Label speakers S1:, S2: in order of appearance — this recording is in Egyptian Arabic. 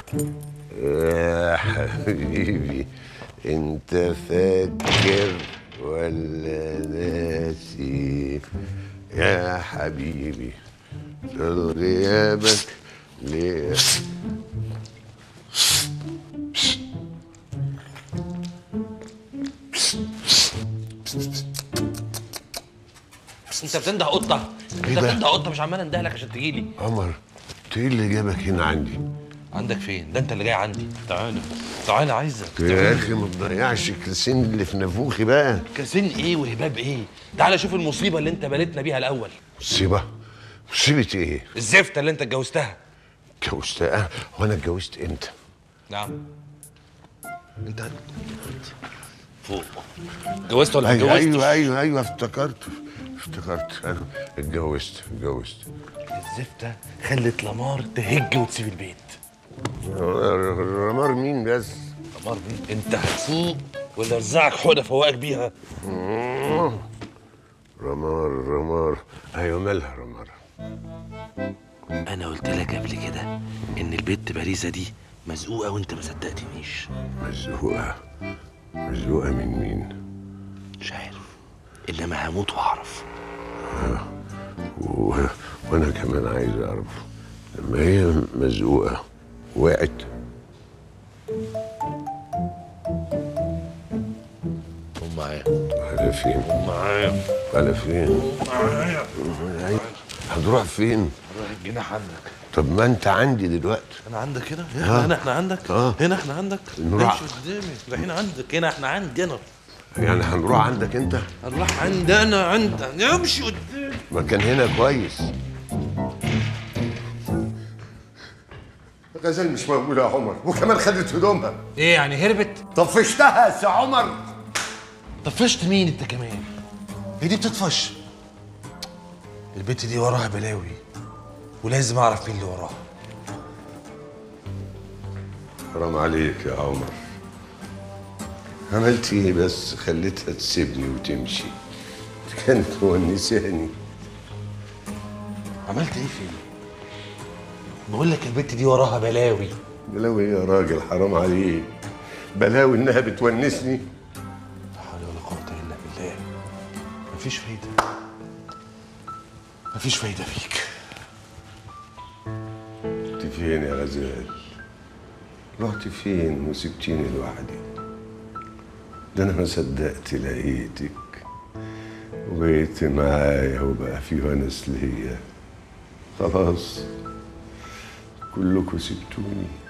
S1: يا حبيبي انت فاكر ولا ناسي يا حبيبي طول غيابك ليه
S2: انت بتنده قطه انت
S1: ده؟
S2: بتنده قطه مش عمال انده لك عشان تجي لي
S1: عمر انت ايه اللي جابك هنا عندي
S2: عندك فين ده انت اللي جاي عندي تعالى تعالى عايزك
S1: يا اخي ما تضيعش الكلسين اللي في نافوخي بقى
S2: كاسين ايه وهباب ايه تعالى شوف المصيبه اللي انت بلتنا بيها الاول
S1: مصيبه مصيبه ايه
S2: الزفته اللي انت اتجوزتها
S1: اتجوزت اه وانا اتجوزت امتى
S2: نعم انت فوق اتجوزت ولا ما
S1: ايوه
S2: اتجوزتش
S1: ايوه ايوه ايوه افتكرت افتكرت انا اتجوزت اتجوزت
S2: الزفته خلت لمار تهج وتسيب البيت
S1: رمار مين بس
S2: لمار مين انت هتفوق ولا ارزعك حوضه فوقك بيها
S1: رمار رمار ايوه مالها رمار
S2: انا قلت لك قبل كده ان البت باريزه دي مزقوقه وانت ما صدقتنيش
S1: مزقوقه مزقوقه من مين
S2: مش عارف انما هموت واعرف
S1: و... وانا كمان عايز اعرف لما هي مزقوقه وقعت
S2: قوم معايا
S1: على فين
S2: معايا
S1: على فين
S2: معايا
S1: هتروح فين
S2: روح الجناح عندك
S1: طب ما انت عندي دلوقتي
S2: انا عندك هنا هنا هنا احنا عندك
S1: آه.
S2: هنا احنا عندك
S1: نروح.
S2: امشي قدامي رايحين عندك هنا احنا عندنا
S1: يعني هنروح عندك انت
S2: هنروح عندنا عندنا امشي قدامي
S1: مكان هنا كويس
S3: غزال مش موجودة يا عمر وكمان خدت هدومها
S2: ايه يعني هربت
S3: طفشتها يا سي عمر
S2: طفشت مين انت كمان هي دي بتطفش البت دي وراها بلاوي ولازم اعرف مين اللي وراها
S1: حرام عليك يا عمر عملت ايه بس خليتها تسيبني وتمشي كانت مونساني
S2: عملت ايه فين بقول لك البت دي وراها بلاوي
S1: بلاوي يا راجل حرام عليك بلاوي انها بتونسني
S2: لا حول ولا قوة إلا بالله مفيش فايدة مفيش فايدة فيك
S1: رحت فين يا غزال رحت فين وسبتيني لوحدي ده انا ما صدقت لقيتك وبقيت معايا وبقى في ونس ليا خلاص كلكم سبتوني